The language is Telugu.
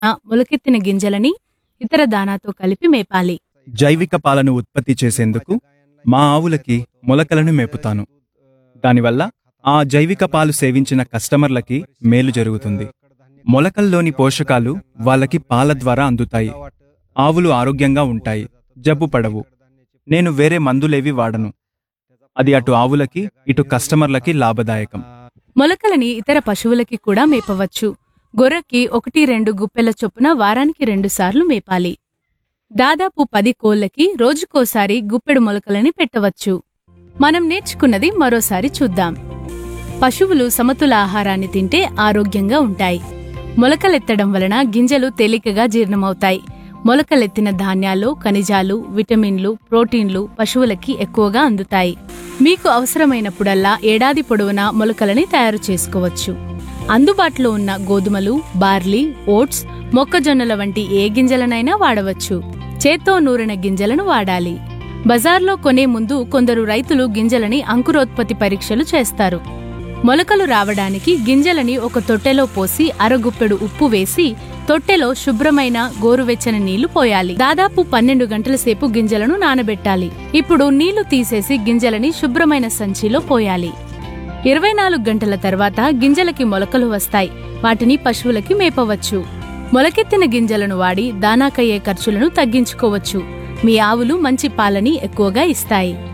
మొలకెత్తిన గింజలని ఇతర దానాతో కలిపి మేపాలి జైవిక పాలను ఉత్పత్తి చేసేందుకు మా ఆవులకి మొలకలను మేపుతాను దానివల్ల ఆ జైవిక పాలు సేవించిన కస్టమర్లకి మేలు జరుగుతుంది మొలకల్లోని పోషకాలు వాళ్ళకి పాల ద్వారా అందుతాయి ఆవులు ఆరోగ్యంగా ఉంటాయి జబ్బు పడవు నేను వేరే మందులేవి వాడను అది అటు ఆవులకి ఇటు కస్టమర్లకి లాభదాయకం మొలకలని ఇతర పశువులకి కూడా మేపవచ్చు గొర్రెకి ఒకటి రెండు గుప్పెల చొప్పున వారానికి రెండు సార్లు మేపాలి దాదాపు పది కోళ్లకి రోజుకోసారి గుప్పెడు మొలకలని పెట్టవచ్చు మనం నేర్చుకున్నది మరోసారి చూద్దాం పశువులు సమతుల ఆహారాన్ని తింటే ఆరోగ్యంగా ఉంటాయి మొలకలెత్తడం వలన గింజలు తేలికగా జీర్ణమవుతాయి మొలకలెత్తిన ధాన్యాలు ఖనిజాలు విటమిన్లు ప్రోటీన్లు పశువులకి ఎక్కువగా అందుతాయి మీకు అవసరమైనప్పుడల్లా ఏడాది పొడవునా మొలకలని తయారు చేసుకోవచ్చు అందుబాటులో ఉన్న గోధుమలు బార్లీ ఓట్స్ మొక్కజొన్నల వంటి ఏ గింజలనైనా వాడవచ్చు చేత్తో నూరిన గింజలను వాడాలి బజార్లో కొనే ముందు కొందరు రైతులు గింజలని అంకురోత్పత్తి పరీక్షలు చేస్తారు మొలకలు రావడానికి గింజలని ఒక తొట్టెలో పోసి అరగుప్పెడు ఉప్పు వేసి తొట్టెలో శుభ్రమైన గోరువెచ్చని నీళ్లు పోయాలి దాదాపు పన్నెండు గంటల సేపు గింజలను నానబెట్టాలి ఇప్పుడు నీళ్లు తీసేసి గింజలని శుభ్రమైన సంచిలో పోయాలి ఇరవై నాలుగు గంటల తర్వాత గింజలకి మొలకలు వస్తాయి వాటిని పశువులకి మేపవచ్చు మొలకెత్తిన గింజలను వాడి దానాకయ్యే ఖర్చులను తగ్గించుకోవచ్చు మీ ఆవులు మంచి పాలని ఎక్కువగా ఇస్తాయి